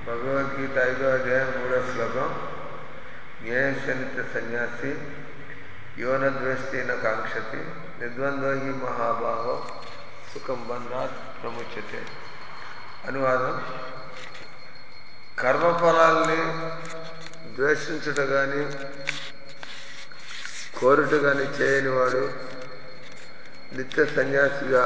భగవద్గీత ఐదో అధ్యాయం మూడో శ్లోకం జ్ఞేయశనిత సన్యాసి యోనద్వేష్టిన కాంక్షతి నిర్ద్వంద్వ హి మహాబాహో సుఖం బంధాత్ ప్రముచ్యతే అనువాదం కర్మఫలాల్ని ద్వేషించుట కానీ కోరుట కానీ చేయని వాడు నిత్య సన్యాసిగా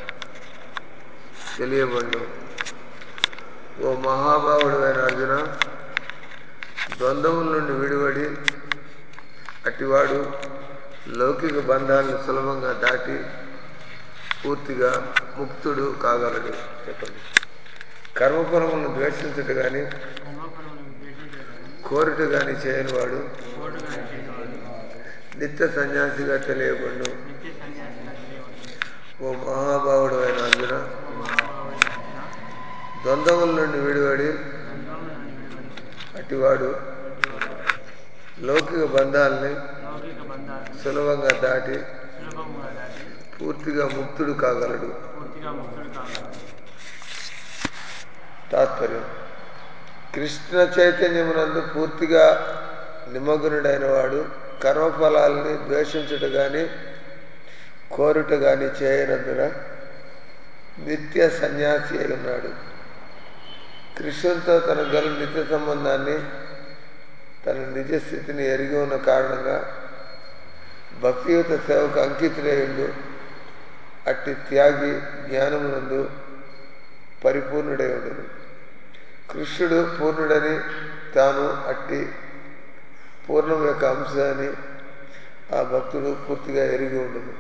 తెలియబడు ఓ మహాభావుడు అయిన అర్జున ద్వంద్వముల నుండి విడివడి అటివాడు లౌకిక బంధాలను సులభంగా దాటి పూర్తిగా ముక్తుడు కాగలడు చెప్పండి కర్మఫలములను ద్వేషించుట కానీ కర్మఫలములను ద్వేషించగాని కోరుట కానీ చేయని వాడు కోటగాని చేయవాడు నిత్య సన్యాసిగా తెలియబడు నిత్య సన్యాసిగా తెలియవలెను ఓ మహాభావుడు అయిన అర్జున ఓ మహాభావుడైన అర్జున ద్వంద్వముల నుండి విడివడి ద్వంద్వముల నుండి విడివడి అటివాడు అటువాడు లౌకిక బంధాలని లౌకిక బంధాలను సులభంగా దాటి సులభముగా దాటి పూర్తిగా ముక్తుడు కాగలడు పూర్తిగా ముక్తుడు కాగలడు తాత్పర్యం కృష్ణ చైతన్యమునందు పూర్తిగా నిమగ్నుడైన వాడు కర్మఫలాల్ని ద్వేషించుట కానీ కోరుట కానీ చేయనందున నిత్య సన్యాసి అయి ఉన్నాడు కృష్ణునితో తన గల నిత్య సంబంధాన్ని తన నిజ స్థితిని ఎరిగి ఉన్న కారణంగా భక్తియుత సేవకు అంకితుడేయుండు అట్టి త్యాగి జ్ఞానమునందు పరిపూర్ణుడై ఉండను కృష్ణుడు పూర్ణుడని తాను అట్టి పూర్ణం యొక్క అంశ అని ఆ భక్తుడు పూర్తిగా ఎరిగి ఉండదు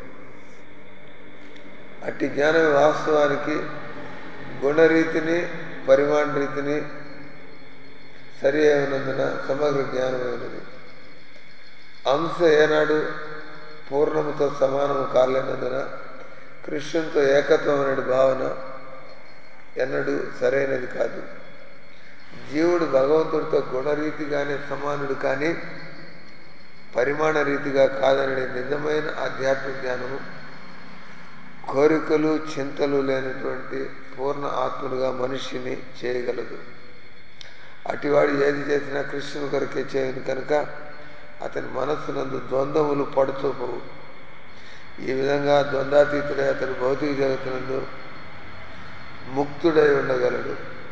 అట్టి జ్ఞానం వాస్తవానికి గుణరీతిని పరిమాణ రీతిని సరి అయినందున సమగ్ర జ్ఞానమైనది అంశ ఏనాడు పూర్ణముతో సమానము కాలేనందున కృష్ణునితో ఏకత్వం అనే భావన ఎన్నడూ సరైనది కాదు జీవుడు భగవంతుడితో గుణరీతిగానే సమానుడు కానీ పరిమాణ రీతిగా కాదనని నిజమైన ఆధ్యాత్మిక జ్ఞానము కోరికలు చింతలు లేనటువంటి పూర్ణ ఆత్ముడుగా మనిషిని చేయగలదు అటివాడు ఏది చేసినా కృష్ణుని కొరకే చేయను కనుక అతని మనస్సునందు ద్వంద్వములు పడుచూపవు ఈ విధంగా ద్వంద్వాతీతుడై అతని భౌతిక జగత్తునందు ముక్తుడై ఉండగలడు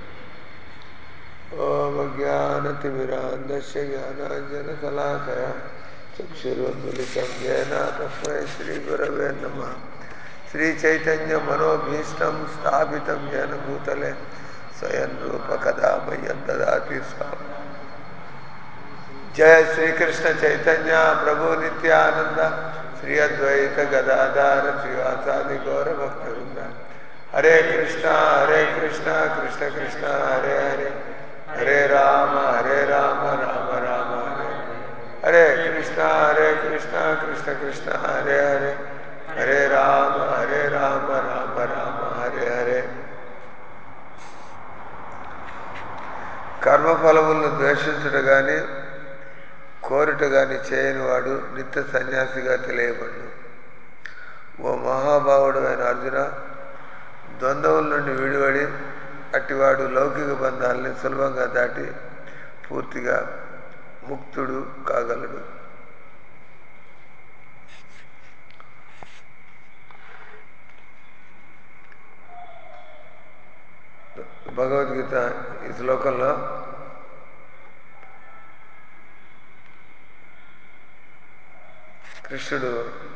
ఓం జ్ఞానతిమిరాంధస్య జ్ఞానాంజన శలాకయ చక్షురున్మిలితం ఏన తస్మై శ్రీ గురవే నమ శ్రీ చైతన్య మనోభీష్టం స్థాపితం జన భూతలే స్వయం రూప కదా మయ్యం దదాతి స్వామి జయ శ్రీకృష్ణ చైతన్య ప్రభు నిత్యానంద శ్రీ అద్వైత గదాధార శ్రీవాసాది గౌర భక్త వృంద హరే కృష్ణ హరే కృష్ణ కృష్ణ కృష్ణ హరే హరే హరే రామ హరే రామ రామ రామ హరే హరే కృష్ణ హరే కృష్ణ కృష్ణ కృష్ణ హరే హరే హరే రామ హరే రామ రామ రామ హరే హరే కర్మఫలములను ద్వేషించుట కానీ కోరుట కానీ చేయని వాడు నిత్య సన్యాసిగా తెలియబడు ఓ మహాభావుడు అయిన అర్జున ద్వంద్వముల నుండి విడివడి అట్టివాడు లౌకిక బంధాలని సులభంగా దాటి పూర్తిగా ముక్తుడు కాగలడు భగవద్గీత ఈ శ్లోకంలో కృష్ణుడు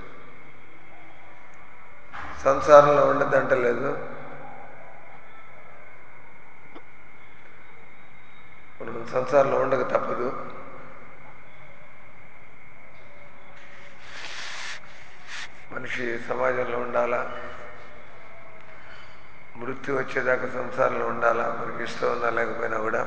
సంసారంలో ఉండదంటలేదు మనం సంసారంలో ఉండక తప్పదు మనిషి సమాజంలో ఉండాలా మృత్యు వచ్చేదాకా సంసారంలో ఉండాలా మనకి ఇష్టం ఉన్నా లేకపోయినా కూడా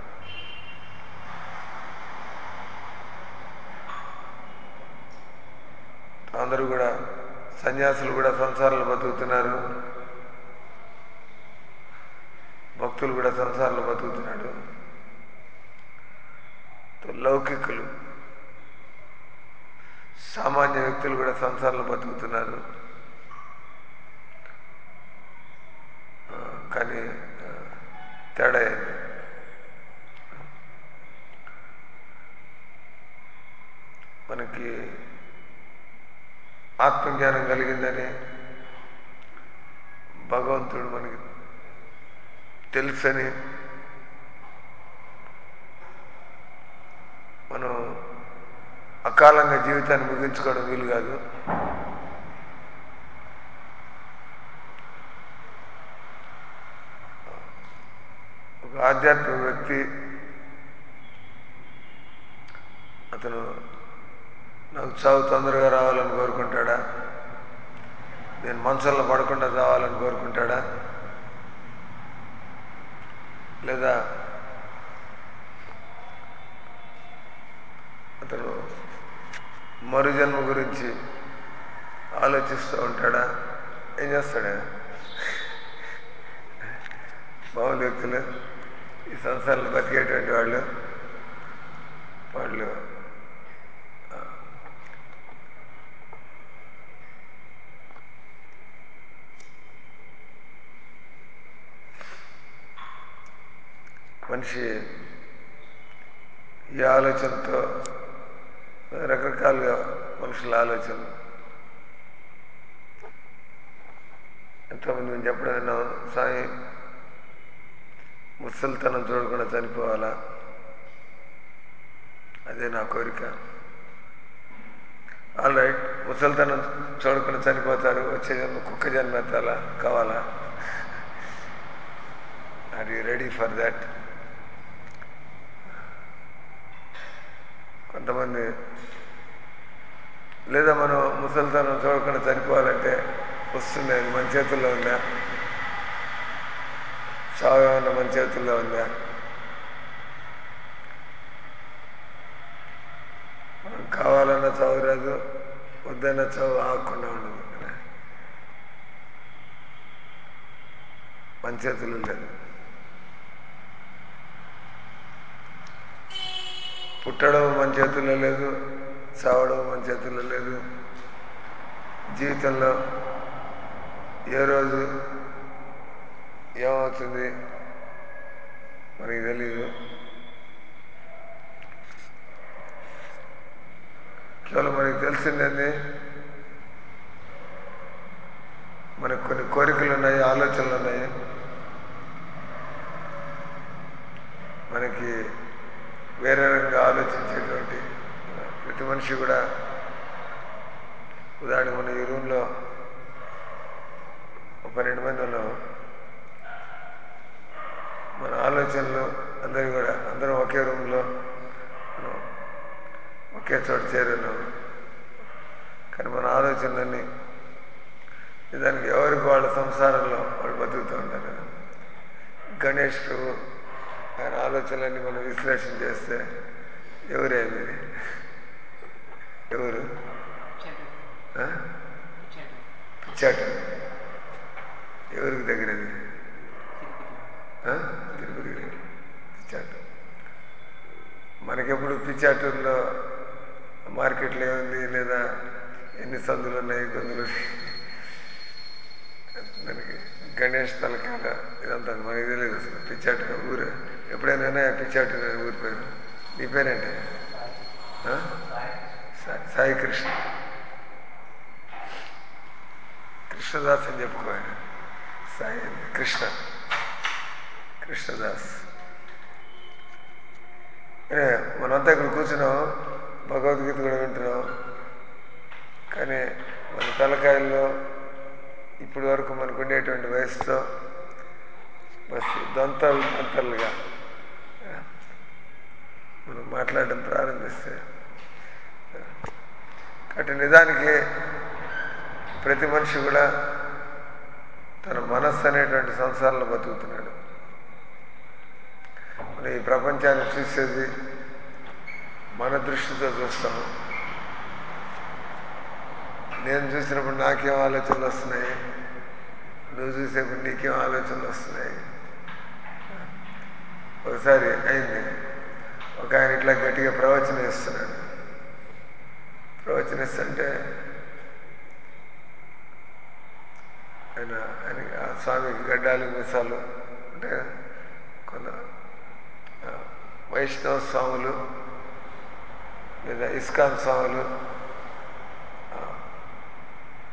అందరూ కూడా సన్యాసులు కూడా సంసారాలు బతుకుతున్నారు భక్తులు కూడా సంసారాలు బతుకుతున్నాడు లౌకికులు సామాన్య వ్యక్తులు కూడా సంసారాలు బతుకుతున్నారు ఆ, కానీ ఆ, తేడా ఏంది ఆత్మజ్ఞానం కలిగిందని భగవంతుడు మనకి తెలుసని మనం అకాలంగా జీవితాన్ని ముగించుకోవడం వీలు కాదు ఒక ఆధ్యాత్మిక వ్యక్తి అతను నాకు చావు తొందరగా రావాలని కోరుకుంటాడా నేను మంచంలో పడకుండా చావాలని కోరుకుంటాడా లేదా అతను మరుజన్మ గురించి ఆలోచిస్తూ ఉంటాడా ఏం చేస్తాడా మామూలు వ్యక్తులు ఈ సంవత్సరాలు బతికేటువంటి వాళ్ళు వాళ్ళు ఆ, మనిషి ఈ ఆలోచనతో రకరకాలుగా మనుషుల ఆలోచన ఎంతోమంది మేము చెప్పడం విన్నాం సాయి ముసలితనం చూడకుండా చనిపోవాలా అదే నా కోరిక ఆల్ రైట్ ముసలితనం చూడకుండా చనిపోతారు వచ్చే జన్మ కుక్క జన్మ ఎత్తాలా కావాలా are you ready for that కొంతమంది లేదా మనం ముసలితనం చూడకుండా చనిపోవాలంటే వస్తుంది అది మన చేతుల్లో ఉందా చావు ఏమన్నా మన చేతుల్లో ఉందా మనం కావాలన్న చావు రాదు వద్దన్న చావు ఆగకుండా ఉండదు కదా మన చేతుల్లో లేదు పుట్టడం మన చేతుల్లో లేదు చావడం మన చేతుల్లో లేదు జీవితంలో ఏ రోజు ఏమవుతుంది మనకి తెలియదు కేవలం మనకి తెలిసిందేంది మనకు కొన్ని కోరికలు ఉన్నాయి ఆలోచనలు ఉన్నాయి మనకి వేరే రకంగా ఆలోచించేటువంటి ప్రతి మనిషి కూడా ఉదాహరణ మన ఈ రూమ్లో ఒక పన్నెండు మంది ఉన్నాం మన ఆలోచనలు అందరి కూడా అందరం ఒకే రూమ్లో మనం ఒకే చోట చేరున్నాం కానీ మన ఆలోచనలన్నీ దానికి ఎవరికి వాళ్ళ సంసారంలో వాళ్ళు బతుకుతూ ఉంటారు కదా గణేష్ ప్రభు ఆయన ఆలోచనలన్నీ మనం విశ్లేషణ చేస్తే ఎవరేమి ఎవరు ఆ? పిచ్చాట ఎవరికి దగ్గరది ఆ? తిరుపతి దగ్గర పిచ్చాట మనకెప్పుడు పిచ్చాటూరులో మార్కెట్లో ఏముంది లేదా ఎన్ని సందులు ఉన్నాయి గొంతులు ఉన్నాయి. దానికి గణేష్ తలకాల ఇదంతా మనకి తెలియదు అసలు పిచ్చాట ఊరు ఎప్పుడైనా పిచ్చాట ఊరి పేరు నీ పేరేంటి ఆ? సా- సాయి కృష్ణ కృష్ణదాస్ అని చెప్పుకో ఆయన. సాయి అని. కృష్ణ కృష్ణదాస్ ఏ, మనంతా ఇక్కడ కూర్చున్నాం భగవద్గీత కూడా వింటున్నాం కానీ మన తలకాయల్లో ఇప్పటి వరకు మనకు ఉండేటువంటి వయసుతో బస్ దంతాలు దంతలుగా మనం మాట్లాడడం ప్రారంభిస్తే కాబట్టి నిజానికి ప్రతి మనిషి కూడా తన మనస్సు అనేటువంటి సంసారంలో బతుకుతున్నాడు మనం ఈ ప్రపంచాన్ని చూసేది మన దృష్టితో చూస్తాం నేను చూసినప్పుడు నాకేం ఆలోచనలు వస్తున్నాయి నువ్వు చూసేప్పుడు నీకేం ఆలోచనలు వస్తున్నాయి ఒకసారి అయింది ఒక ఆయన ఇట్లా గట్టిగా ప్రవచనం ఇస్తున్నాడు ప్రవచనం ఇస్తుంటే ఆయన ఆయన ఆ స్వామికి గడ్డాలు మిసాలు అంటే కొంత ఆ, వైష్ణవ స్వాములు లేదా ఇస్కాన్ స్వాములు ఆ,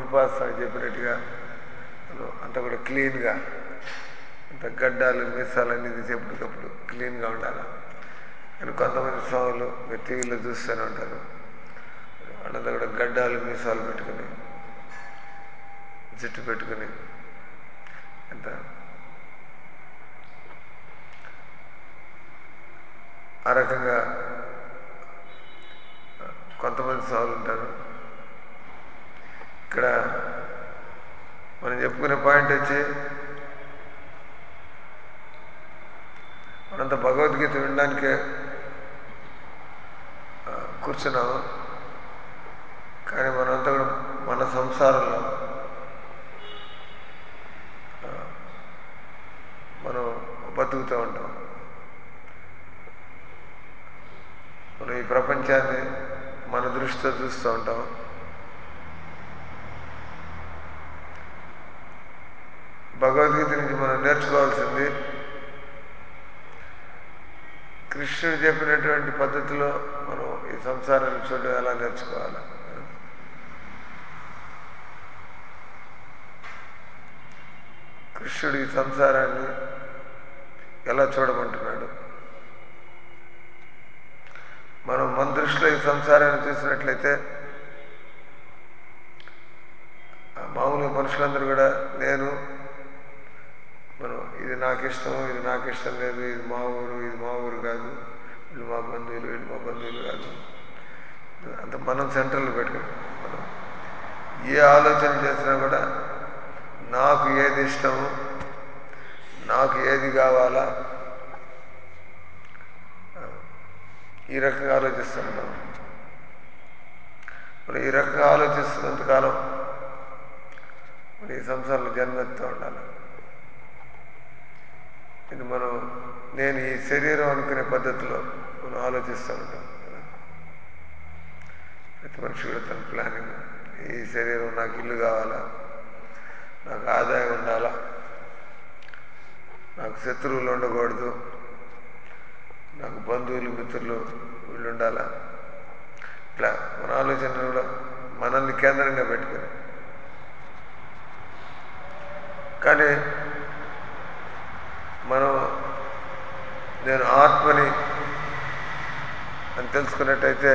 గురుపాస్వామి చెప్పినట్టుగా మనం అంతా కూడా క్లీన్గా అంత గడ్డాలు మీసాలు అన్ని తీసి ఎప్పటికప్పుడు క్లీన్గా ఉండాలి కానీ కొంతమంది స్వాములు మీరు టీవీలో చూస్తూనే ఉంటారు వాళ్ళంతా కూడా గడ్డాలు మీసాలు పెట్టుకుని జుట్టు పెట్టుకుని ఎంత ఆ రకంగా కొంతమంది స్వాములు ఉంటారు ఇక్కడ మనం చెప్పుకునే పాయింట్ వచ్చి మనంత భగవద్గీత వినడానికే ఆ, కూర్చున్నాము కానీ మనంతా కూడా మన సంసారంలో ఆ, మనం బతుకుతూ ఉంటాం మనం ఈ ప్రపంచాన్ని మన దృష్టితో చూస్తూ ఉంటాం భగవద్గీత నుంచి మనం నేర్చుకోవాల్సింది కృష్ణుడు చెప్పినటువంటి పద్ధతిలో మనం ఈ సంసారాన్ని చూడడం ఎలా నేర్చుకోవాలి కృష్ణుడు ఈ సంసారాన్ని ఎలా చూడమంటున్నాడు మనం మన దృష్టిలో ఈ సంసారాన్ని చూసినట్లయితే ఆ మామూలుగా మనుషులందరూ కూడా నేను మనం ఇది నాకు ఇష్టం ఇది నాకు ఇష్టం లేదు ఇది మా ఊరు ఇది మా ఊరు కాదు వీళ్ళు మా బంధువులు వీళ్ళు మా బంధువులు కాదు అంత మనం సెంటర్లో పెట్టుకుని మనం ఏ ఆలోచన చేసినా కూడా నాకు ఏది ఇష్టము నాకు ఏది కావాలా ఈ రకంగా ఆలోచిస్తున్నాం మరి ఈ రకంగా ఆలోచిస్తున్నంతకాలం మరి ఈ సంసారంలో జన్మెత్తూ ఉండాలి ఇది మనం నేను ఈ శరీరం అనుకునే పద్ధతిలో మనం ఆలోచిస్తూ ఉంటాం కదా ప్రతి మనిషి కూడా తన ప్లానింగ్ ఈ శరీరం నాకు ఇల్లు కావాలా నాకు ఆదాయం ఉండాలా నాకు శత్రువులు ఉండకూడదు నాకు బంధువులు మిత్రులు వీళ్ళు ఉండాలా ఇట్లా మన ఆలోచనలు కూడా మనల్ని కేంద్రంగా పెట్టుకుని కానీ మనం నేను ఆత్మని అని తెలుసుకున్నట్టయితే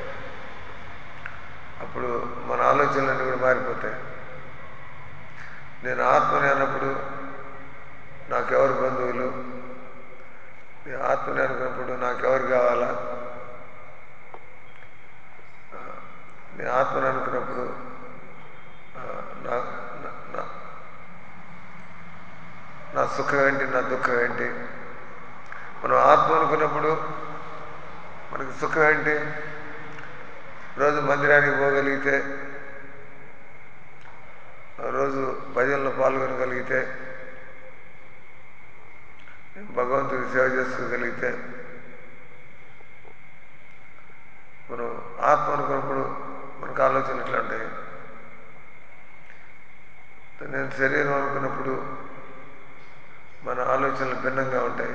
అప్పుడు మన ఆలోచనలన్నీ కూడా మారిపోతాయి నేను ఆత్మని అన్నప్పుడు నాకెవరు బంధువులు నేను ఆత్మని అనుకున్నప్పుడు నాకెవరు కావాలా ఆ, నేను ఆత్మని అనుకున్నప్పుడు ఆ, నా నా- నా- నా సుఖం ఏంటి నా దుఃఖం ఏంటి మనం ఆత్మ అనుకున్నప్పుడు మనకి సుఖం ఏంటి రోజు మందిరానికి పోగలిగితే రోజు భజనలో పాల్గొనగలిగితే భగవంతుడి సేవ చేసుకోగలిగితే మనం ఆత్మ అనుకున్నప్పుడు మనకు ఆలోచనలు ఎట్లా ఉంటాయి నేను శరీరం అనుకున్నప్పుడు మన ఆలోచనలు భిన్నంగా ఉంటాయి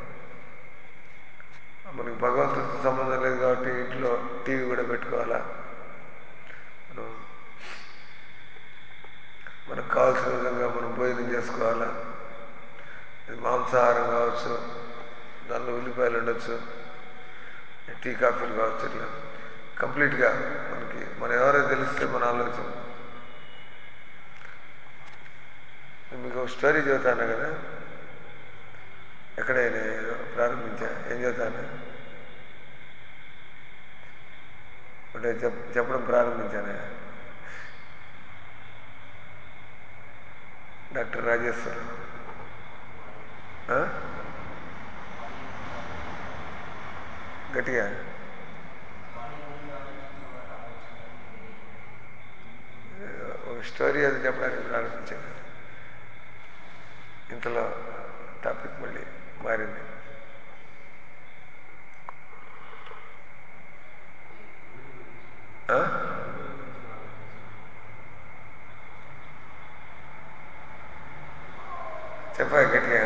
మనకి భగవంతుడితో సంబంధం లేదు కాబట్టి ఇంట్లో టీవీ కూడా పెట్టుకోవాలా మనం మనకు కావాల్సిన విధంగా మనం భోజనం చేసుకోవాలా ఇది మాంసాహారం కావచ్చు దానిలో ఉల్లిపాయలు ఉండొచ్చు టీ కాఫీలు కావచ్చు ఇట్లా కంప్లీట్గా మనకి మనం ఎవరో తెలిస్తే మన ఆలోచన నేను మీకు ఒక స్టోరీ చెబుతాను కదా ఎక్కడైనా ఏదో ప్రారంభించా ఏం చెబుతాను ఒకటే చెప్ చెప్పడం ప్రారంభించాను డాక్టర్ రాజేశ్వర్ ఆ? గట్టిగా ఒక స్టోరీ అది చెప్పడానికి ప్రారంభించాను ఇంతలో టాపిక్ మళ్ళీ మారింది ఆ? చెప్పా గట్టిగా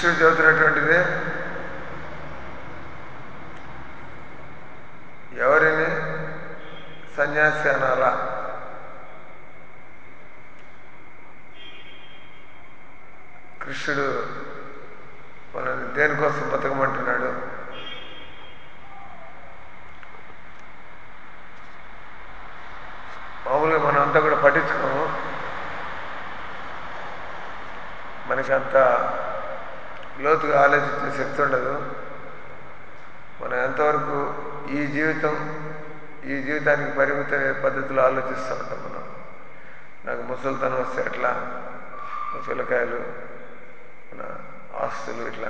కృష్ణుడు చెబుతున్నటువంటిది ఎవరిని సన్యాసి అనాలా కృష్ణుడు మనల్ని దేనికోసం బతకమంటున్నాడు మామూలుగా మనం అంతా కూడా పట్టించుకోము మనకి అంత లోతుగా ఆలోచించే శక్తి ఉండదు మనం ఎంతవరకు ఈ జీవితం ఈ జీవితానికి పరిమితమైన పద్ధతిలో ఆలోచిస్తూ ఉంటాం మనం నాకు ముసలితనం వస్తే ఎట్లా నా పిల్లకాయలు మన ఆస్తులు ఇట్లా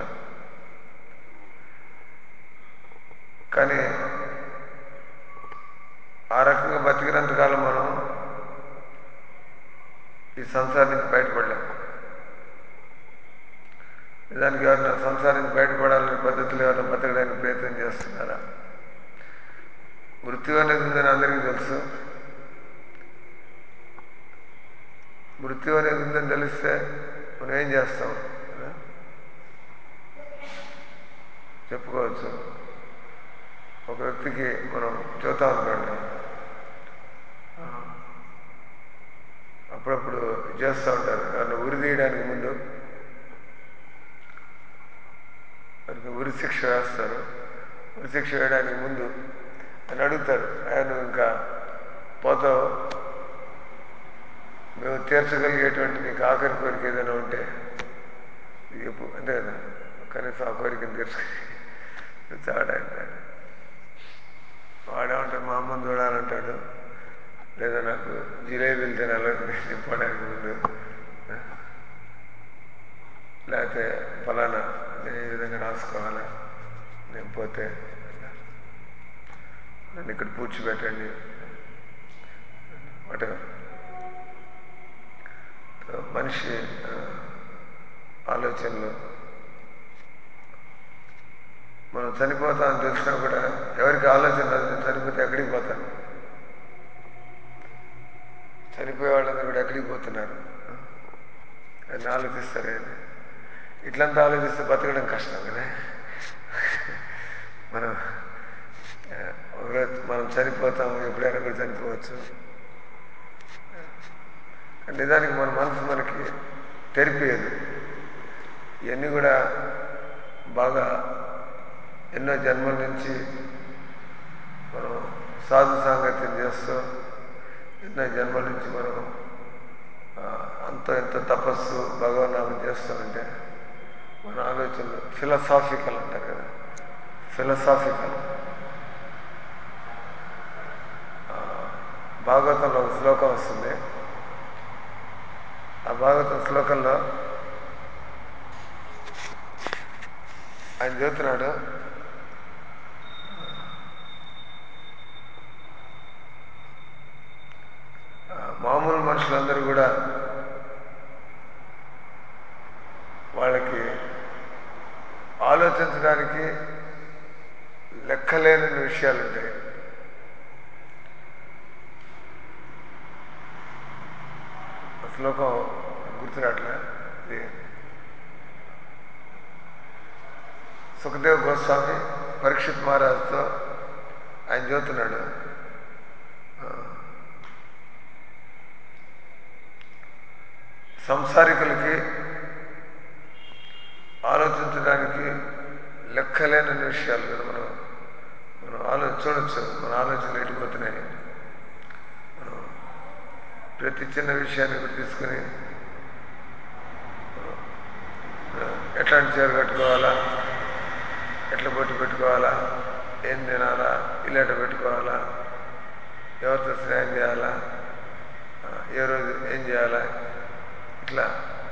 కానీ ఆ రకంగా బతికినంతకాలం మనం ఈ సంసారం నుంచి బయటపడలేము నిజానికి ఎవరైనా సంసారం నుంచి బయటపడాలనే పద్ధతిలో ఎవరైనా బతకడానికి ప్రయత్నం చేస్తున్నారా మృత్యు అనేది ఉందని అందరికీ తెలుసు మృత్యు అనేది ఉందని తెలిస్తే మనం ఏం చేస్తాం కదా? చెప్పుకోవచ్చు ఒక వ్యక్తికి మనం చూద్దాం అనుకోండి ఆ, అప్పుడప్పుడు చేస్తూ ఉంటారు ఎవరిని ఉరి తీయడానికి ముందు వారికి ఉరి శిక్ష వేస్తారు ఉరి శిక్ష వేయడానికి ముందు అని అడుగుతారు ఆయన నువ్వు ఇంకా పోతావు మేము తీర్చగలిగేటువంటి నీకు ఆఖరి కోరిక ఏదైనా ఉంటే చెప్పు అంతే కదా కనీసం ఆ కోరికను తీర్చుకుని చావడానికి వాడేమంటాడు మా అమ్మని చూడాలంటాడు లేదా నాకు జిలేబీలు తినాలని చెప్పడానికి ముందు లేకపోతే ఫలానా నేను ఈ విధంగా రాసుకోవాలా నేను పోతే నన్ను ఇక్కడ పూడ్చిపెట్టండి వాటెవర్ మనిషి ఆ, ఆలోచనలు మనం చనిపోతామని తెలిసినా కూడా ఎవరికి ఆలోచన రాదు నేను చనిపోతే ఎక్కడికి పోతాను చనిపోయే వాళ్ళందరూ కూడా ఎక్కడికి పోతున్నారు అని ఆలోచిస్తారే ఇట్లంతా ఆలోచిస్తే బతకడం కష్టం కదా మనం ఆ, ఒకరోజు మనం చనిపోతాం ఎప్పుడైనా కూడా చనిపోవచ్చు కానీ నిజానికి మన మనసు మనకి తెరిపేయదు ఇవన్నీ కూడా బాగా ఎన్నో జన్మల నుంచి మనం సాధు సాంగత్యం చేస్తూ ఎన్నో జన్మల నుంచి మనం ఆ, అంత ఎంతో తపస్సు భగవన్నామం చేస్తామంటే మన ఆలోచనలు ఫిలసాఫికల్ అంటారు కదా ఫిలసాఫికల్ భాగవతంలో ఒక శ్లోకం వస్తుంది ఆ భాగవతం శ్లోకంలో ఆయన చెబుతున్నాడు ఆ, మామూలు మనుషులందరూ కూడా వాళ్ళకి ఆలోచించడానికి లెక్కలేని విషయాలు ఉంటాయి ఆ శ్లోకం గుర్తురాట్లే ఇది సుఖదేవ్ గోస్వామి పరీక్షిత్ మహారాజుతో ఆయన చదువుతున్నాడు ఆ, సంసారికులకి ఆలోచించడానికి లెక్కలేని విషయాలు కదా మనం మనం ఆలో చూడొచ్చు మన ఆలోచనలు ఎడిపోతున్నాయి మనం ప్రతి చిన్న విషయాన్ని కూడా తీసుకుని ఆ, ఎట్లాంటి చీర కట్టుకోవాలా ఎట్లా బొట్టు పెట్టుకోవాలా ఏం తినాలా ఇలాంట పెట్టుకోవాలా ఎవరితో స్నేహం చేయాలా ఆ, ఏ రోజు ఏం చేయాలా ఇట్లా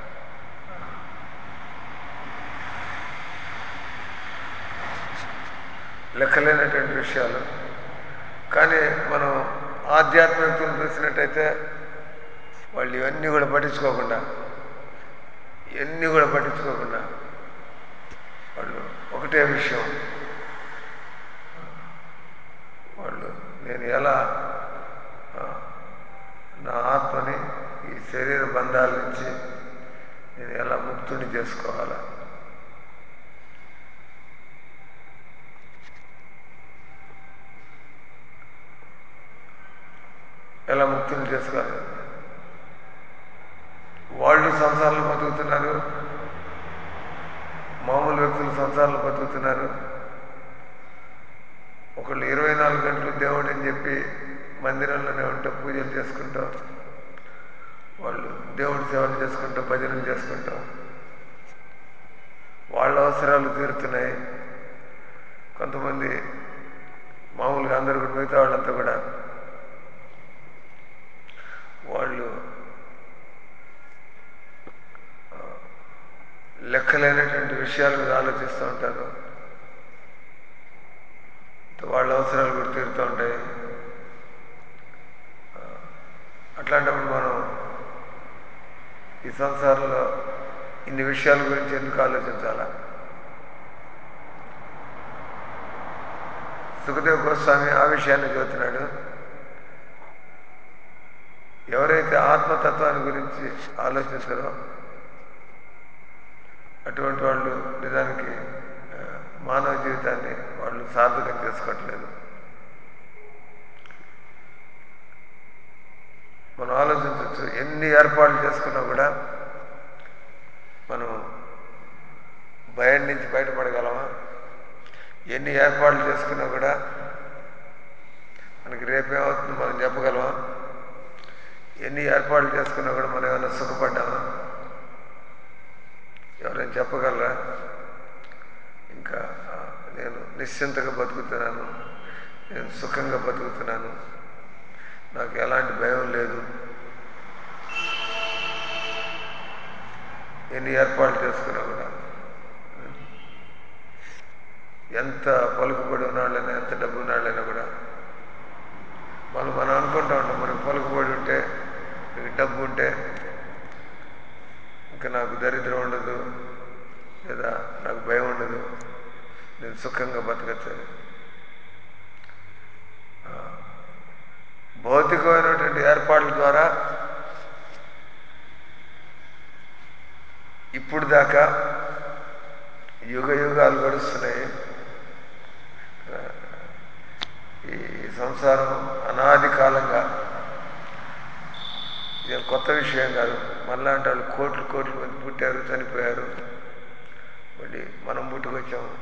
లెక్కలేనటువంటి విషయాలు కానీ మనం ఆధ్యాత్మికతను చూసినట్టయితే వాళ్ళు ఇవన్నీ కూడా పట్టించుకోకుండా ఇవన్నీ కూడా పట్టించుకోకుండా వాళ్ళు ఒకటే విషయం వాళ్ళు నేను ఎలా ఆ, నా ఆత్మని ఈ శరీర బంధాల నుంచి నేను ఎలా ముక్తుని చేసుకోవాలా ఎలా ముక్తులు చేసుకోవాలి వాళ్ళు సంసారాలు బతుకుతున్నారు మామూలు వ్యక్తులు సంసారాలు బతుకుతున్నారు ఒకళ్ళు ఇరవై నాలుగు గంటలు దేవుడు అని చెప్పి మందిరంలోనే ఉంటూ పూజలు చేసుకుంటాం వాళ్ళు దేవుడి సేవలు చేసుకుంటూ భజనలు చేసుకుంటాం వాళ్ళ అవసరాలు తీరుతున్నాయి కొంతమంది మామూలుగా అందరూ కూడా మిగతా వాళ్ళంతా కూడా వాళ్ళు ఆ, లెక్కలేనటువంటి విషయాల మీద ఆలోచిస్తూ ఉంటారు వాళ్ళ అవసరాలు కూడా తీరుతూ ఉంటాయి ఆ, అట్లాంటప్పుడు మనం ఈ సంసారంలో ఇన్ని విషయాల గురించి ఎందుకు ఆలోచించాలా సుఖదేవ్ గోస్వామి ఆ విషయాన్ని చెబుతున్నాడు ఎవరైతే ఆత్మతత్వాన్ని గురించి ఆలోచిస్తారో అటువంటి వాళ్ళు నిజానికి ఆ, మానవ జీవితాన్ని వాళ్ళు సార్థకం చేసుకోవట్లేదు మనం ఆలోచించవచ్చు ఎన్ని ఏర్పాట్లు చేసుకున్నా కూడా మనం భయం నుంచి బయటపడగలమా ఎన్ని ఏర్పాట్లు చేసుకున్నా కూడా మనకి రేపేమవుతుంది మనం చెప్పగలమా ఎన్ని ఏర్పాట్లు చేసుకున్నా కూడా మనం ఏమైనా సుఖపడ్డామా ఎవరైనా చెప్పగలరా ఇంకా ఆ, నేను నిశ్చింతగా బతుకుతున్నాను నేను సుఖంగా బతుకుతున్నాను నాకు ఎలాంటి భయం లేదు ఎన్ని ఏర్పాట్లు చేసుకున్నా కూడా ఎంత పలుకుబడి ఉన్నాళ్ళైనా ఎంత డబ్బు ఉన్నాళ్ళైనా కూడా మనం మనం అనుకుంటా ఉంటాం మనకు పలుకుబడి ఉంటే మనకి డబ్బు ఉంటే ఇంకా నాకు దరిద్రం ఉండదు లేదా నాకు భయం ఉండదు నేను సుఖంగా బతకచ్చు ఆ, భౌతికమైనటువంటి ఏర్పాట్ల ద్వారా ఇప్పుడు దాకా యుగ యుగాలు గడుస్తున్నాయి ఆ, ఈ సంసారం అనాది కాలంగా ఇది కొత్త విషయం కాదు మనలాంటి వాళ్ళు కోట్లు కోట్లు మంది పుట్టారు చనిపోయారు మళ్ళీ మనం పుట్టుకొచ్చాము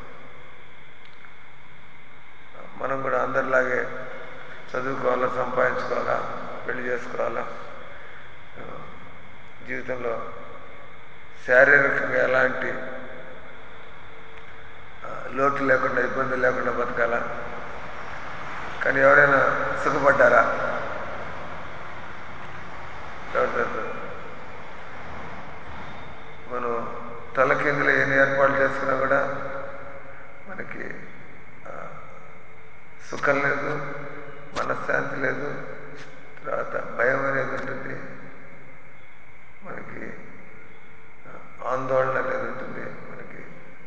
మనం కూడా అందరిలాగే చదువుకోవాలా సంపాదించుకోవాలా పెళ్లి చేసుకోవాలా ఆ, జీవితంలో శారీరకంగా ఎలాంటి ఆ, లోటు లేకుండా ఇబ్బంది లేకుండా బతకాలా కానీ ఎవరైనా సుఖపడ్డారా ఎవరితో మనం తల కిందులో ఎన్ని ఏర్పాట్లు చేసుకున్నా కూడా మనకి ఆ, సుఖం లేదు మనశ్శాంతి లేదు తర్వాత భయం అనేది ఉంటుంది మనకి ఆ, ఆందోళన అనేది ఉంటుంది మనకి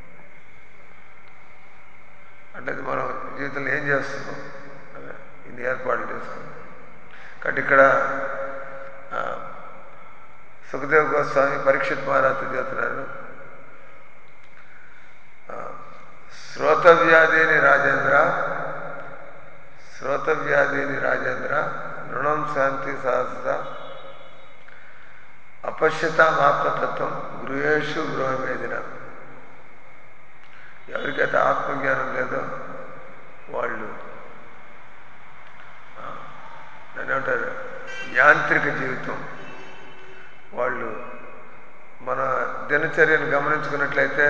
అంటే అది మనం జీవితంలో ఏం చేస్తున్నాం అదే ఇన్ని ఏర్పాట్లు చేసుకున్నాం కాబట్టి ఇక్కడ ఆ, సుఖదేవ్ గోస్వామి పరీక్షిత్ మహారాజు చెబుతున్నారు ఆ, శ్రోతవ్యాధిని రాజేంద్ర శ్రోతవ్యాధిని రాజేంద్ర నృణం శాంతి సహస్ర అపశ్యతామాత్మతత్వం గృహేషు గృహమేదిన ఎవరికైతే ఆత్మజ్ఞానం లేదో వాళ్ళు ఆ, దాన్ని ఏమంటారు యాంత్రిక జీవితం వాళ్ళు మన దినచర్యను గమనించుకున్నట్లయితే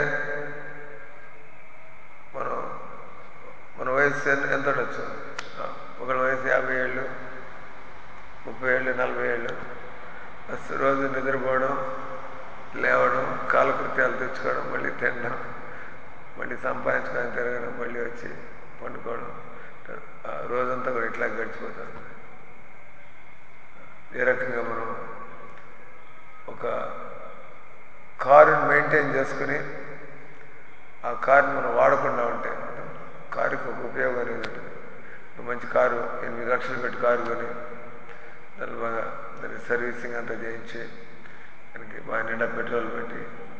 మనం మన వయసు ఎంత ఎంత ఉండొచ్చు ఆ, ఒకళ్ళ వయసు యాభై ఏళ్ళు ముప్పై ఏళ్ళు నలభై ఏళ్ళు అసలు రోజు నిద్రపోవడం లేవడం కాలకృత్యాలు తెచ్చుకోవడం మళ్ళీ తినడం మళ్ళీ సంపాదించుకొని తిరగడం మళ్ళీ వచ్చి పండుకోవడం ఆ రోజంతా కూడా ఇట్లా గడిచిపోతుంది ఏ రకంగా మనం ఒక కారుని మెయింటైన్ చేసుకుని ఆ కారుని మనం వాడకుండా ఉంటే కారుకి ఒక ఉపయోగం అనేది ఉంటుంది ఇప్పుడు మంచి కారు ఎనిమిది లక్షలు పెట్టి కారు కొని దాన్ని బాగా దానికి సర్వీసింగ్ అంతా చేయించి దానికి బాగా నిండా పెట్రోల్ పెట్టి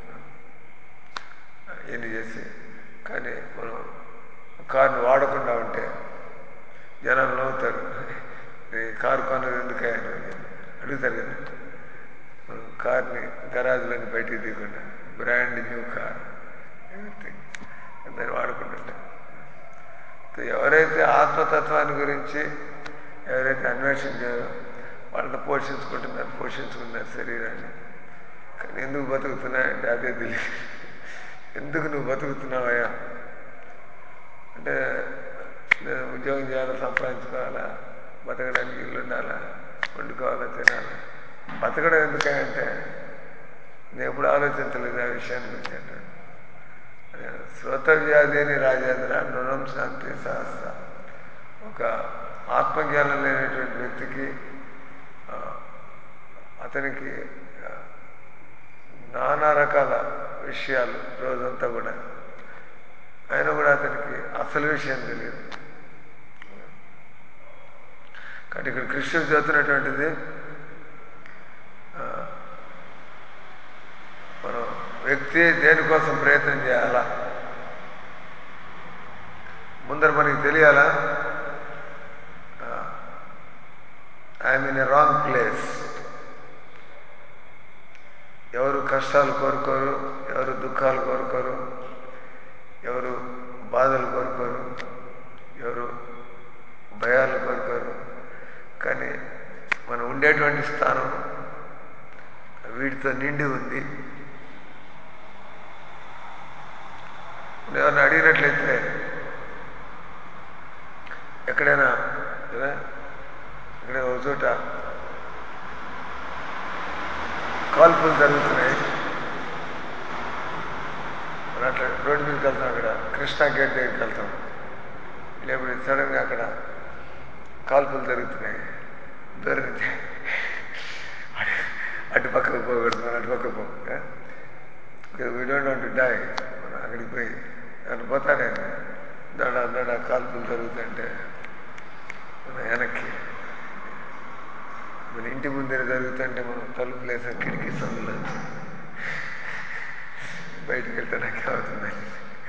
ఇవన్నీ చేసి కానీ మనం కారుని వాడకుండా ఉంటే జనాలు నవ్వుతారు ఈ కారు కొన్నది ఎందుకే అని అడుగుతారు కదా మనం కార్ని గరాజ్లోని బయటికి తీయకుండా బ్రాండ్ న్యూ కార్ ఎవ్రీథింగ్ దాన్ని వాడుకుంటుంటాం సో ఎవరైతే ఆత్మతత్వాన్ని గురించి ఎవరైతే అన్వేషించారో వాళ్ళని పోషించుకుంటున్నారు పోషించుకున్నారు శరీరాన్ని కానీ ఎందుకు బతుకుతున్నాయంటే అదే తెలియదు ఎందుకు నువ్వు బతుకుతున్నావయ్యా అంటే నేను ఉద్యోగం చేయాలా సంపాదించుకోవాలా బతకడానికి ఇల్లు ఉండాలా వండుకోవాలా తినాలా బతకడం ఎందుకంటే నేను ఎప్పుడు ఆలోచించలేదు ఆ విషయాన్ని గురించి అంటే శ్రోతవ్యాధిని రాజేంద్ర నృణం శాంతి సహస్ర ఒక ఆత్మజ్ఞానం లేనటువంటి వ్యక్తికి ఆ, అతనికి ఆ, నానా రకాల విషయాలు రోజంతా కూడా అయినా కూడా అతనికి అసలు విషయం తెలియదు కాబట్టి ఇక్కడ కృష్ణుడు చదువుతున్నటువంటిది ఆ, మనం వ్యక్తి దేనికోసం ప్రయత్నం చేయాలా ముందర మనకి తెలియాలా I'm in a wrong place ఎవరు కష్టాలు కోరుకోరు ఎవరు దుఃఖాలు కోరుకోరు ఎవరు బాధలు కోరుకోరు ఎవరు భయాలు కోరుకోరు కానీ మనం ఉండేటువంటి స్థానం వీటితో నిండి ఉంది ఎవరిని అడిగినట్లయితే ఎక్కడైనా కదా ఇక్కడ ఒక చోట కాల్పులు జరుగుతున్నాయి మనం అట్లా రోడ్డు మీదకి వెళ్తాం అక్కడ కృష్ణా గేట్ దగ్గరికి వెళ్తాం లేకపోతే సడన్గా అక్కడ కాల్పులు జరుగుతున్నాయి దూరం నుంచి అటు- అటు పక్కకు పోకూడదు మనం అటు పక్కకు పోక వీ డోంట్ వాంట్ డై మనం అక్కడికి పోయి అటు పోతానే దడ దడ కాల్పులు జరుగుతుంటే మనం వెనక్కి మన ఇంటి ముందర జరుగుతుంటే మనం తలుపులు వేసాం కిటికీ సందులో బయటికి వెళ్తే నాకే అవుతుందని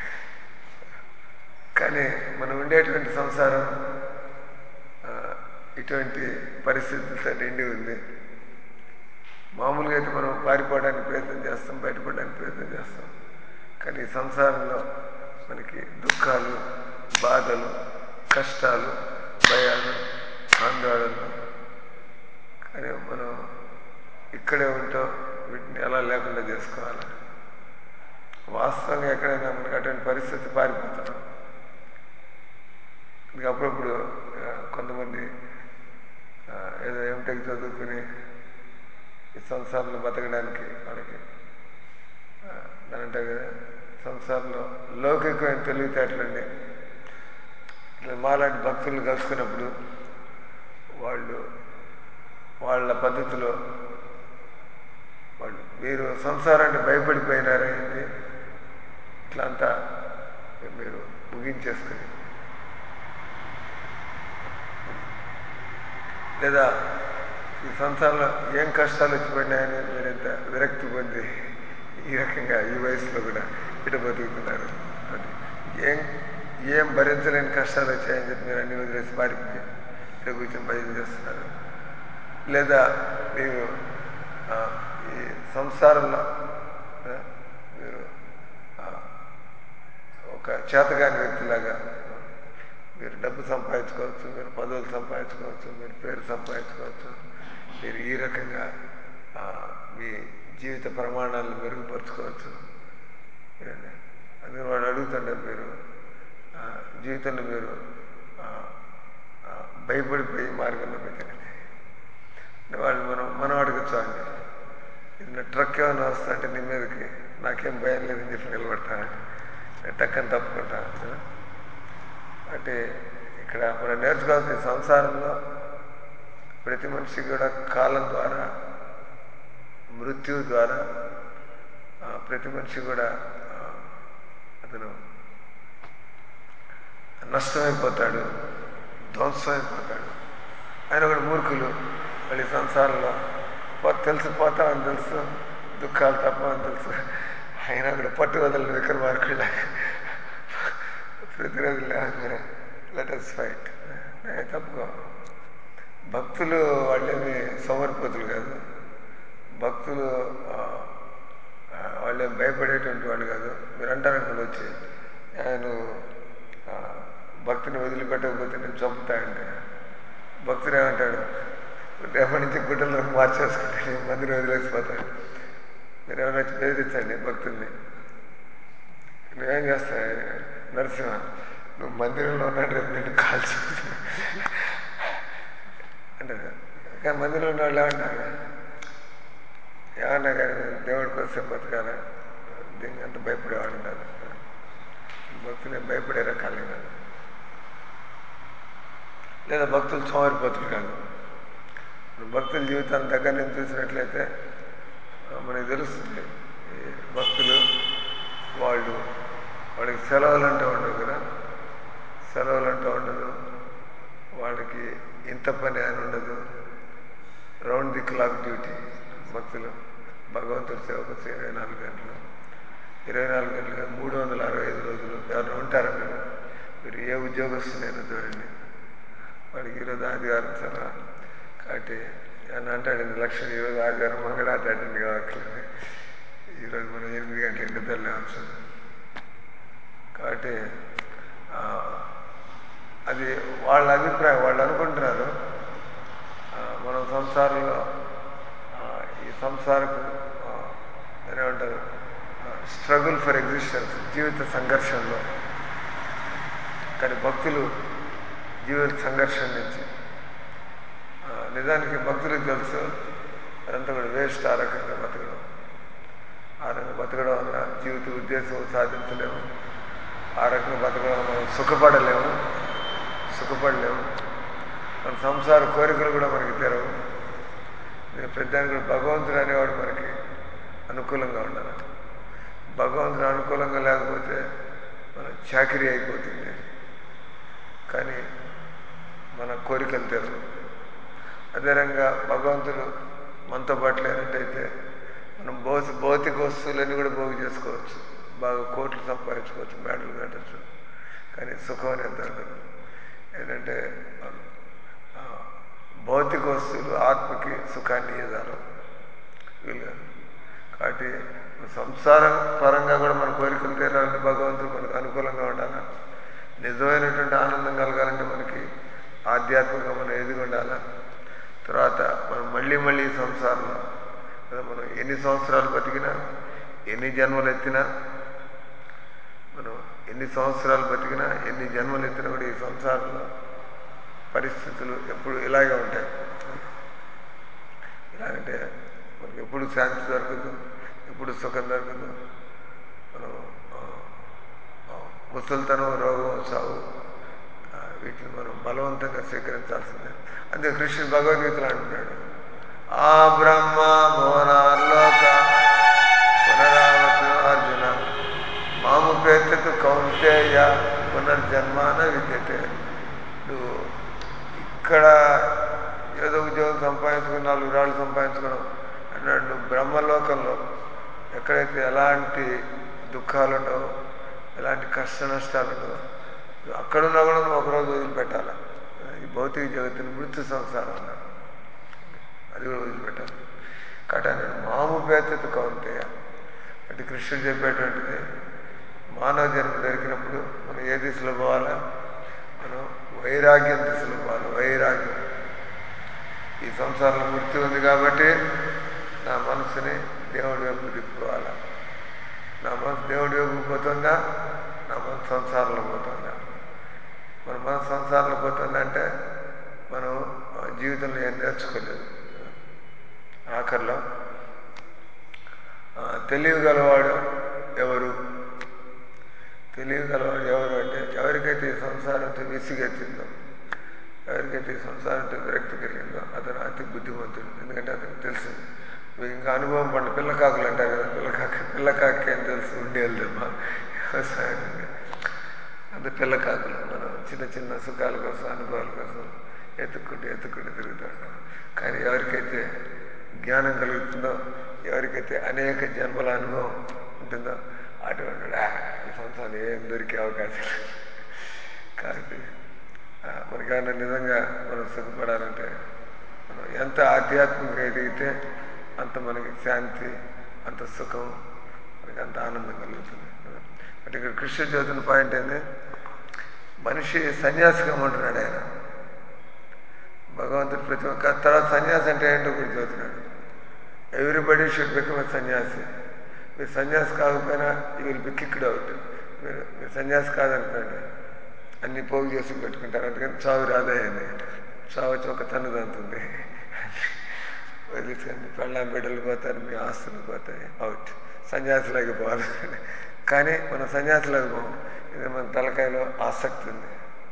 కానీ మనం ఉండేటువంటి సంసారం ఆ, ఇటువంటి పరిస్థితులతో నిండి ఉంది మామూలుగా అయితే మనం పారిపోవడానికి ప్రయత్నం చేస్తాం బయటపడడానికి ప్రయత్నం చేస్తాం కానీ ఈ సంసారంలో మనకి దుఃఖాలు బాధలు కష్టాలు భయాలు ఆందోళనలు కానీ మనం ఇక్కడే ఉంటూ వీటిని ఎలా లేకుండా చేసుకోవాలి వాస్తవంగా ఎక్కడైనా మనకి అటువంటి పరిస్థితి పారిపోతున్నాం ఇంకా అప్పుడప్పుడు ఆ, కొంతమంది ఆ, ఏదో ఎంటెక్ చదువుకుని ఈ సంసారంలో బతకడానికి వాళ్ళకి ఆ, దాని అంటే కదా సంసారంలో లౌకికమైన తెలివితేటలండి ఇట్లా మాలాంటి భక్తులను కలుసుకున్నప్పుడు వాళ్ళు వాళ్ళ పద్ధతిలో వాళ్ళు మీరు సంసారాన్ని భయపడిపోయినారా ఏంటి ఇట్లా అంతా మీరు ముగించేసుకుని లేదా ఈ సంసారంలో ఏం కష్టాలు వచ్చి పడినాయని మీరు ఎంత విరక్తి పొంది ఈ రకంగా ఈ వయసులో కూడా ఇట బతుకుతున్నారు అది ఏం ఏం భరించలేని కష్టాలు వచ్చాయని చెప్పి మీరు అన్ని వదిలేసి పారిపోయి ఇట కూర్చొని భజన చేస్తున్నారు లేదా మీరు ఆ, ఈ సంసారంలో ఆ, మీరు ఆ, ఒక చేతగాని వ్యక్తిలాగా మీరు డబ్బు సంపాదించుకోవచ్చు మీరు పదవులు సంపాదించుకోవచ్చు మీరు పేరు సంపాదించుకోవచ్చు మీరు ఈ రకంగా ఆ, మీ జీవిత ప్రమాణాలను మెరుగుపరుచుకోవచ్చు ఏమండి? అందుకని వాడు అడుగుతుంటారు మీరు ఆ, జీవితంలో మీరు ఆ, ఆ, భయపడిపోయి మార్గంలో పెట్టండి వాళ్ళు మనం మనం అడగచ్చు అండి ఇది నా ట్రక్ ఏమైనా వస్తా అంటే నీ మీదకి నాకేం భయం లేదని చెప్పి నిలబడతా నేను టక్కని తప్పుకుంటా అంటే ఇక్కడ మనం నేర్చుకోవాల్సిన సంసారంలో ప్రతి మనిషి కూడా కాలం ద్వారా మృత్యువు ద్వారా ఆ, ప్రతి మనిషి కూడా ఆ, అతను నష్టమైపోతాడు ధ్వంసమైపోతాడు ఆయన కూడా మూర్ఖులు మళ్ళీ సంసారంలో పో- తెలుసు పోతామని తెలుసు దుఃఖాలు తప్పవని తెలుసు అయినా కూడా పట్టు వదలని విక్రమార్కుళ్ళ ప్రతిరోజు లేవగానే లెట్ అస్ ఫైట్ తప్పుకో భక్తులు వాళ్ళేమి సోమరిపోతులు కాదు భక్తులు ఆ, ఆ, వాళ్ళేం భయపడేటువంటి వాళ్ళు కాదు మీరు అంటారు అనుకోండి వచ్చి ఆయన ఆ, భక్తిని వదిలిపెట్టకపోతే నేను చంపుతాయంటే భక్తుడు ఏమంటాడు రేపటి నుంచి గుడ్డలు మార్చేసుకుంటే నేను మందిని వదిలేసిపోతాను మీరు ఎవరైనా వచ్చి బెదిరించండి భక్తుల్ని నువ్వేం చేస్తావు నరసింహ నువ్వు మందిరంలో ఉన్నాడు రేపు నిన్ను కాల్చి అంటారు కానీ మందిరంలో ఉన్న వాళ్ళు ఏమంటారు ఏమన్నా కానీ దేవుడికి వస్తే బతకాల దీనికి అంత భయపడేవాడు కాదు భక్తులు ఏం భయపడే రకాలే కాదు లేదా భక్తులు సోమరిపోతులు కాదు ఇప్పుడు భక్తుల జీవితాన్ని దగ్గర నుంచి చూసినట్లయితే ఆ, మనకి తెలుస్తుంది ఈ భక్తులు వాళ్ళు వాళ్ళకి సెలవులు అంటూ ఉండవు కదా సెలవులు అంటూ ఉండదు వాళ్ళకి ఇంత పని అని ఉండదు రౌండ్ ది క్లాక్ డ్యూటీ భక్తులు భగవంతుడి సేవకు ఇరవై నాలుగు గంటలు ఇరవై నాలుగు గంటలు కాదు, మూడు వందల అరవై ఐదు రోజులు ఎవరైనా ఉంటారా మీరు మీరు ఏ ఉద్యోగస్తునైనా చూడండి వాడికి ఈరోజు ఆదివారం సెలవు కాబట్టి అని అంటాడు ఎనిమిది లక్షలు ఈరోజు ఆదివారం మంగళారతి అటెండ్ కావట్లేదు ఈరోజు మనం ఎనిమిది గంటలకు నిద్ర లేవచ్చు కాబట్టి ఆ, అది వాళ్ళ అభిప్రాయం వాళ్ళు అనుకుంటున్నారు ఆ, మనం సంసారంలో ఆ, ఈ సంసారపు ఆ, దాన్ని ఏమంటారు స్ట్రగుల్ ఫర్ ఎగ్జిస్టెన్స్ జీవిత సంఘర్షణలో కానీ భక్తులు జీవిత సంఘర్షణ నుంచి ఆ, నిజానికి భక్తులకు తెలుసు అదంతా కూడా వేస్ట్ ఆ రకంగా బతకడం ఆ రకంగా బతకడం వల్ల జీవిత ఉద్దేశం సాధించలేము ఆ రకంగా బతకడం వల్ల మనం సుఖపడలేము సుఖపడలేము మన సంసార కోరికలు కూడా మనకి తెరవు నేను పెద్దానికి కూడా భగవంతుడు అనేవాడు మనకి అనుకూలంగా ఉండాలి భగవంతుడు అనుకూలంగా లేకపోతే మన చాకరీ అయిపోతుంది కానీ మన కోరికలు తెరవు అదే రకంగా భగవంతుడు మనతో పాటు లేనట్టయితే మనం భౌతి భౌతిక వస్తువులన్నీ కూడా పోగు చేసుకోవచ్చు బాగా కోట్లు సంపాదించుకోవచ్చు మేడలు కట్టచ్చు కానీ సుఖం అనేది దొరకదు ఏంటంటే ఆ, భౌతిక వస్తువులు ఆత్మకి సుఖాన్ని ఇవ్వదాలు వీళ్ళు కాబట్టి సంసార పరంగా కూడా మన కోరికలు తీరాలంటే భగవంతుడు మనకు అనుకూలంగా ఉండాలి నిజమైనటువంటి ఆనందం కలగాలంటే మనకి ఆధ్యాత్మికంగా మనం ఎదిగి ఉండాలి తర్వాత మనం మళ్ళీ మళ్ళీ ఈ సంసారంలో కదా మనం ఎన్ని సంవత్సరాలు బతికినా ఎన్ని జన్మలు ఎత్తినా మనం ఎన్ని సంవత్సరాలు బతికినా ఎన్ని జన్మలు ఎత్తినా కూడా ఈ సంసారంలో పరిస్థితులు ఎప్పుడు ఇలాగే ఉంటాయి ఎలాగంటే మనకి ఎప్పుడు శాంతి దొరకదు ఎప్పుడు సుఖం దొరకదు మనం ఆ, ఆ, ముసలితనం రోగం సావు ఆ, వీటిని మనం బలవంతంగా స్వీకరించాల్సిందే అంతే కృష్ణుడు భగవద్గీతలో అంటున్నాడు ఆ బ్రహ్మ భువనాల్లోక పునరావృతం అర్జున మాముపేతకు కౌంతేయ పునర్జన్మాన విద్యతే నువ్వు ఇక్కడ ఏదో ఉద్యోగం సంపాదించుకుని నాలుగు రాళ్ళు సంపాదించుకున్నావు అన్నాడు నువ్వు బ్రహ్మలోకంలో ఎక్కడైతే ఎలాంటి దుఃఖాలు ఉండవు ఎలాంటి కష్ట నష్టాలు ఉండవు నువ్వు అక్కడున్నా కూడా నువ్వు ఒకరోజు వదిలిపెట్టాలి ఈ భౌతిక జగత్తుని మృత్యు సంసారం అన్నారు అది కూడా వదిలిపెట్టాలి కాబట్టి అన్నాడు మాము పేతతో కౌంతేయ అంటే కృష్ణుడు చెప్పేటువంటిది మానవ జన్మ దొరికినప్పుడు మనం ఏ దిశలో పోవాలా మనం వైరాగ్యం దిశలో పోవాలి వైరాగ్యం ఈ సంసారంలో మృత్యు ఉంది కాబట్టి నా మనసుని దేవుడి వైపు తిప్పుకోవాలా నా మనసు దేవుడి వైపు పోతుందా నా మనసు సంసారంలో పోతుందా మన మనసు సంసారంలో పోతుందంటే మనం ఆ, జీవితంలో ఏం నేర్చుకోలేదు ఆఖరిలో ఆ, తెలివి గలవాడు ఎవరు తెలివి గలవాడు ఎవరు అంటే ఎవరికైతే ఈ సంసారంతో విసిగెత్తిందో ఎవరికైతే ఈ సంసారంతో విరక్తి కలిగిందో అతను అతి బుద్ధిమంతుడు ఎందుకంటే అతనికి తెలిసింది నువ్వు ఇంకా అనుభవం పడిన పిల్లకాకులు అంటారు కదా పిల్లకాకి పిల్లకాకి ఏం తెలుసు ఉండేది దెబ్బ వ్యవసాయం అంత పిల్లకాకులు మనం చిన్న చిన్న సుఖాల కోసం అనుభవాల కోసం ఎత్తుక్కుంటూ ఎత్తుక్కుంటూ తిరుగుతాం కానీ ఎవరికైతే జ్ఞానం కలుగుతుందో ఎవరికైతే అనేక జన్మల అనుభవం ఉంటుందో అటువంటి "ఆ, ఈ సంవత్సరాలు ఏం దొరికే అవకాశం లేదు." కాబట్టి ఆ, మనకేమైనా నిజంగా మనం సుఖపడాలంటే మనం ఎంత ఆధ్యాత్మిక ఎదిగితే అంత మనకి శాంతి అంత సుఖం మనకి అంత ఆనందం కలుగుతుంది కదా. అంటే ఇక్కడ కృష్ణ చదువుతున్న పాయింట్ ఏంది మనిషి సన్యాసిగా ఉంటున్నాడు ఆయన భగవంతుడు ప్రతి ఒక్క తర్వాత సన్యాసి అంటే ఏంటో కూడా చదువుతున్నాడు ఎవ్రీబడి షుడ్ బికమ్ ఎ సన్యాసి మీరు సన్యాసి కాకపోయినా you will be kicked out మీరు మీరు సన్యాసి కాదనుకోండి అన్ని పోగు చేసి పెట్టుకుంటారు అందుకని చావు రాదయ్యింది చావు వచ్చి ఒక తన్ను తంతుంది వదిలేసుకొని పెళ్ళాం బిడ్డలు పోతారు మీ ఆస్తులు పోతాయి అవుట్ సన్యాసిలాగా పోవాలి కానీ మనం సన్యాసిలాగా పోము ఇది మన తలకాయలో ఆసక్తి ఉంది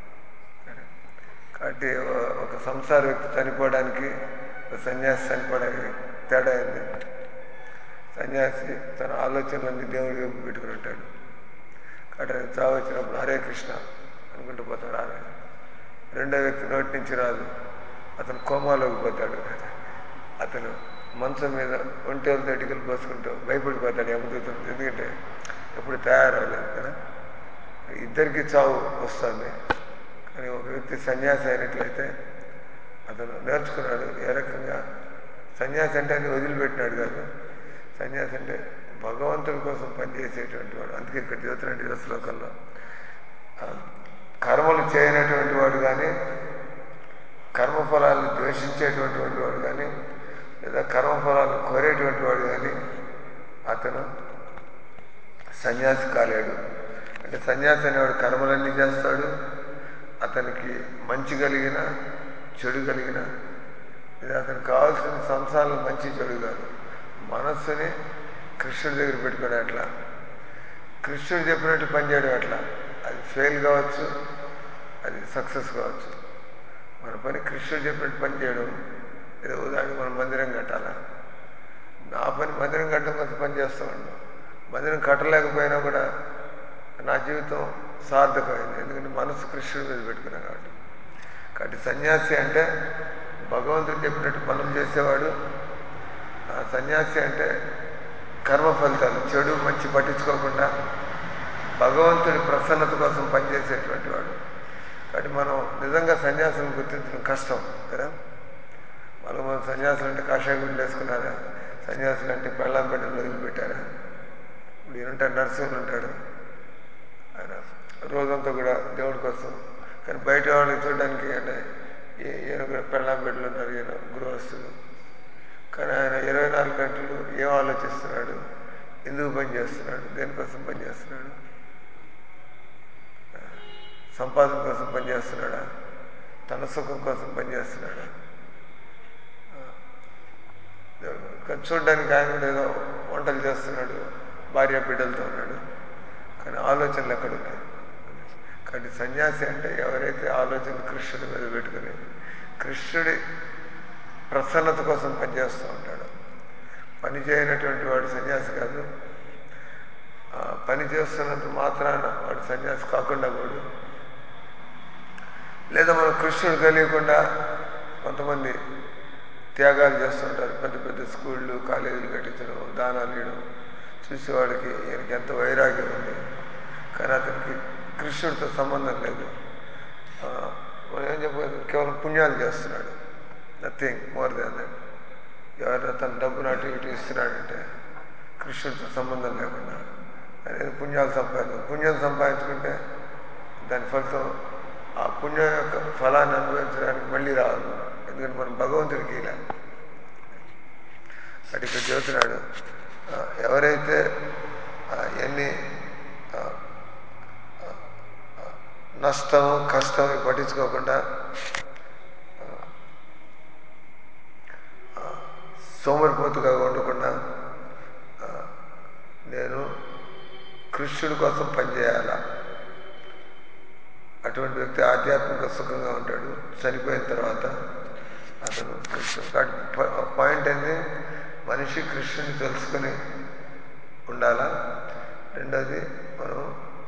కాబట్టి ఓ- ఒక సంసార వ్యక్తి చనిపోవడానికి ఒక సన్యాసి చనిపోవడానికి తేడా ఏంది సన్యాసి తన ఆలోచనలన్నీ దేవుడి వైపు పెట్టుకుని ఉంటాడు కాబట్టి ఆయన చావు వచ్చినప్పుడు హరే కృష్ణ అనుకుంటూ పోతాడు ఆమె రెండో వ్యక్తి నోటి నుంచి రాదు అతను కోమాలోకి పోతాడు అతను మంచం మీద ఒంటేలు తడికలు పోసుకుంటూ భయపడిపోతాడు యమదూతం ఎందుకంటే ఎప్పుడు తయారవ్వలేదు కదా ఇద్దరికి చావు వస్తుంది కానీ ఒక వ్యక్తి సన్యాసి అయినట్లయితే అతను నేర్చుకున్నాడు ఏ రకంగా సన్యాసి అంటే అని వదిలిపెట్టినాడు కాదు సన్యాసి అంటే భగవంతుడి కోసం పనిచేసేటువంటి వాడు అందుకే ఇక్కడ చదువుతున్నాడు ఈ శ్లోకంలో ఆ, కర్మలు చేయనటువంటి వాడు కానీ కర్మఫలాలను ద్వేషించేటువంటి వాడు కానీ లేదా కర్మఫలాలను కోరేటువంటి వాడు కానీ అతను సన్యాసి కాలేడు అంటే సన్యాసి అనేవాడు కర్మలన్నీ చేస్తాడు అతనికి మంచి కలిగిన చెడు కలిగిన ఇది అతనికి కావాల్సిన సంసారంలో మంచి చెడు కాదు మనస్సుని కృష్ణుడి దగ్గర పెట్టుకునే అట్లా కృష్ణుడు చెప్పినట్టు పనిచేయడం అట్లా అది ఫెయిల్ కావచ్చు అది సక్సెస్ కావచ్చు మన పని కృష్ణుడు చెప్పినట్టు పని చేయడం ఏదో ఉదాహరణకి మనం మందిరం కట్టాలా నా పని మందిరం కట్టడం కోసం పని చేస్తూ ఉన్నాం మందిరం కట్టలేకపోయినా కూడా నా జీవితం సార్థకమైంది ఎందుకంటే మనసు కృష్ణుడి మీద పెట్టుకున్నాను కాబట్టి కాబట్టి సన్యాసి అంటే భగవంతుడు చెప్పినట్టు పనులు చేసేవాడు ఆ సన్యాసి అంటే కర్మ ఫలితాలు చెడు మంచి పట్టించుకోకుండా భగవంతుడి ప్రసన్నత కోసం పనిచేసేటువంటి వాడు కాబట్టి మనం నిజంగా సన్యాసులను గుర్తించడం కష్టం కదా మనం మన సన్యాసులు అంటే కాషాయ గుండెలు వేసుకున్నారా సన్యాసులు అంటే పెళ్ళాం బిడ్డలు వదిలిపెట్టారా ఇప్పుడు ఈయన ఉంటాడు నరసింహులు ఉంటాడు ఆయన రోజంతా కూడా దేవుడి కోసం కానీ బయట వాళ్ళని చూడడానికి అంటే ఈ- ఈయన కూడా పెళ్ళాం బిడ్డలు ఉన్నారు ఈయన గృహస్థులు కానీ ఆయన ఇరవై నాలుగు గంటలు ఏం ఆలోచిస్తున్నాడు ఎందుకు పని చేస్తున్నాడు దేనికోసం పని చేస్తున్నాడు సంపాదన కోసం పని చేస్తున్నాడా తన సుఖం కోసం పని చేస్తున్నాడా కానీ చూడడానికి ఆయన కూడా ఏదో వంటలు చేస్తున్నాడు భార్య బిడ్డలతో ఉన్నాడు కానీ ఆలోచనలు ఎక్కడున్నాయి కాబట్టి సన్యాసి అంటే ఎవరైతే ఆలోచన కృష్ణుడి మీద పెట్టుకుని కృష్ణుడి ప్రసన్నత కోసం పనిచేస్తూ ఉంటాడు పని చేయనటువంటి వాడు సన్యాసి కాదు ఆ పని చేస్తున్నంత మాత్రాన వాడు సన్యాసి కాకుండా కూడా లేదా మనం కృష్ణుడు తెలియకుండా కొంతమంది త్యాగాలు చేస్తుంటారు పెద్ద పెద్ద స్కూళ్ళు కాలేజీలు కట్టించడం దానాలు ఇవ్వడం చూసేవాడికి ఈయనకి ఎంత వైరాగ్యం ఉంది కానీ అతనికి కృష్ణుడితో సంబంధం లేదు ఆ, మనం ఏం చెప్పలేదు కేవలం పుణ్యాలు చేస్తున్నాడు నథింగ్ మోర్ దాన్ దట్ ఎవరైనా తన డబ్బును అటు ఇటు ఇస్తున్నాడంటే కృష్ణుడితో సంబంధం లేకుండా అనేది పుణ్యాలు సంపాదించు పుణ్యం సంపాదించుకుంటే దాని ఫలితం ఆ పుణ్యం యొక్క ఫలాన్ని అనుభవించడానికి మళ్ళీ రావాలి ఎందుకంటే మనం భగవంతుడికి ఇలా అటు ఇక్కడ చెబుతున్నాడు ఆ, ఎవరైతే ఆ, ఎన్ని ఆ, ఆ, ఆ, నష్టం కష్టం ఇవి పట్టించుకోకుండా సోమరిపోతుగా ఉండకుండా ఆ, నేను కృష్ణుడి కోసం పనిచేయాలా అటువంటి వ్యక్తి ఆధ్యాత్మిక సుఖంగా ఉంటాడు చనిపోయిన తర్వాత అతను కృష్ణుడు కాబట్టి ప- పాయింట్ ఏంది మనిషి కృష్ణుని తెలుసుకుని ఉండాలా రెండోది మనం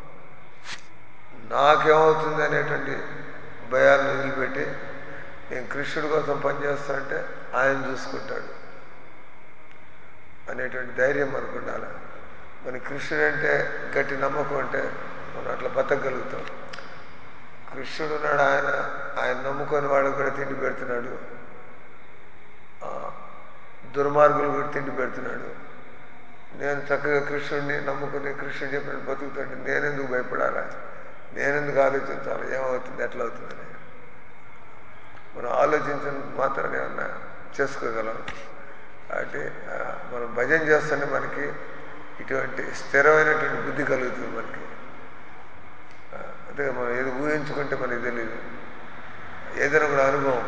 నాకేమవుతుంది అనేటువంటి భయాలను వదిలిపెట్టి నేను కృష్ణుడి కోసం పనిచేస్తుంటే ఆయన చూసుకుంటాడు అనేటువంటి ధైర్యం మనకు ఉండాలి మన కృష్ణుడు అంటే గట్టి నమ్మకం అంటే మనం అట్లా బతకగలుగుతాం కృష్ణుడు ఉన్నాడు ఆయన ఆయన నమ్ముకొని వాళ్ళకు కూడా తిండి పెడుతున్నాడు దుర్మార్గులు కూడా తిండి పెడుతున్నాడు నేను చక్కగా కృష్ణుడిని నమ్ముకుని కృష్ణుడు చెప్పిన బతుకుతుంటే నేనెందుకు భయపడాలా నేనెందుకు ఆలోచించాలి ఏమవుతుంది ఎట్లా అవుతుందని మనం ఆలోచించిన మాత్రం ఏమన్నా చేసుకోగలం కాబట్టి ఆ, మనం భజన చేస్తేనే మనకి ఇటువంటి స్థిరమైనటువంటి బుద్ధి కలుగుతుంది మనకి ఆ, అంతే మనం ఏది ఊహించుకుంటే మనకి తెలియదు ఏదైనా కూడా అనుభవం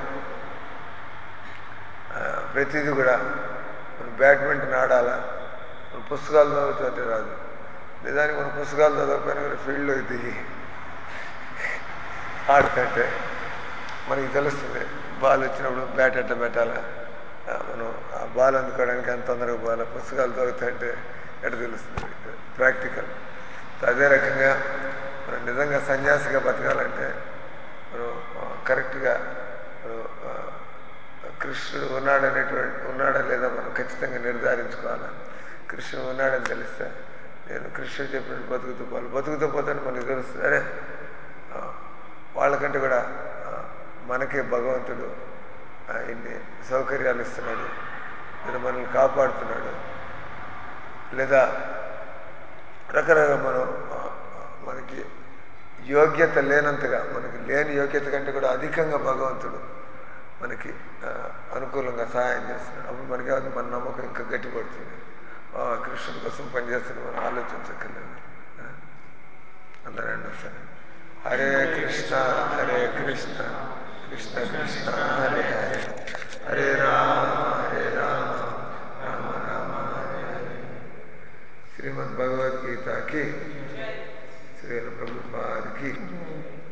ఆ, ప్రతిదీ కూడా మనం బ్యాడ్మింటన్ ఆడాలా మన పుస్తకాలు చదువుతుంటే రాదు నిజానికి మన పుస్తకాలు చదవకపోయినా కూడా ఫీల్డ్లోకి దిగి ఆడుతుంటే మనకి తెలుస్తుంది బాల్ వచ్చినప్పుడు బ్యాట్ ఎట్లా పెట్టాలా ఆ, మనం ఆ బాల్ అందుకోవడానికి ఎంత తొందరగా పోవాలా పుస్తకాలు చదువుతుంటే ఎట్లా తెలుస్తుంది ప్రాక్టికల్ అదే రకంగా మనం నిజంగా సన్యాసిగా బతకాలంటే మనం ఆ, కరెక్ట్గా మనం ఆ, కృష్ణుడు ఉన్నాడనేటువంటి ఉన్నాడా లేదా మనం ఖచ్చితంగా నిర్ధారించుకోవాలి కృష్ణుడు ఉన్నాడని తెలిస్తే నేను కృష్ణుడు చెప్పినట్టు బతుకుతూ పోవాలి బతుకుతూ పోతాను మనకి తెలుస్తుంది అరే ఆ, వాళ్ళకంటే కూడా ఆ, మనకే భగవంతుడు ఆ, ఇన్ని సౌకర్యాలు ఇస్తున్నాడు లేదా మనల్ని కాపాడుతున్నాడు లేదా రకరకాల మనం ఆ, మనకి యోగ్యత లేనంతగా మనకి లేని యోగ్యత కంటే కూడా అధికంగా భగవంతుడు మనకి ఆ, అనుకూలంగా సహాయం చేస్తున్నాడు అప్పుడు మనకి ఏమవుతుంది? మన నమ్మకం ఇంకా గట్టిపడుతుంది ఆ, కృష్ణుడి కోసం పనిచేస్తున్న మనం ఆలోచించక్కర్లేదు ఆ? అందరూ అండి ఒకసారి హరే కృష్ణ హరే కృష్ణ కృష్ణ కృష్ణ హరే హరే హరే రామ హరే రామ రామ రామ హరే హరే శ్రీమద్ భగవద్గీతకి శ్రీల ప్రభుపాదికి